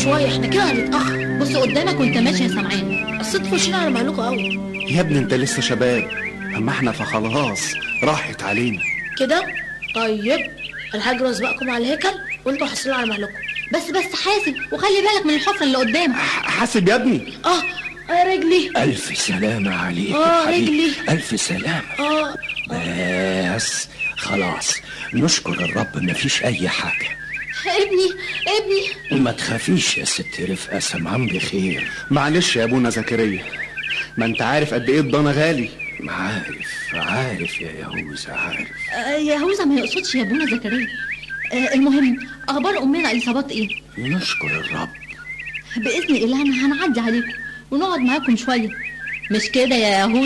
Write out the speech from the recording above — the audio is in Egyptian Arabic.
شويه احنا كده هنتاخر بص قدامك وانت ماشي يا سمعان الست خشينا على مهلكوا قوي يا ابني انت لسه شباب اما احنا فخلاص راحت علينا كده طيب الحاج رزقكم على الهيكل وانتوا حاصلين على مهلكم بس بس حاسب وخلي بالك من الحفرة اللي قدامك ح- حاسب يا ابني اه آه، رجلي ألف سلامة عليك آه، يا حبيبي رجلي. ألف سلامة اه بس خلاص نشكر الرب مفيش أي حاجة ابني ابني ما تخافيش يا ست رفقة سمعان بخير معلش يا ابونا زكريا ما انت عارف قد ايه الضنا غالي عارف عارف يا يهوذا عارف آه يهوذا ما يقصدش يا ابونا زكريا آه المهم اخبار امنا اليصابات ايه نشكر الرب باذن الله هنعدي عليكم ونقعد معاكم شويه مش كده يا يهوذا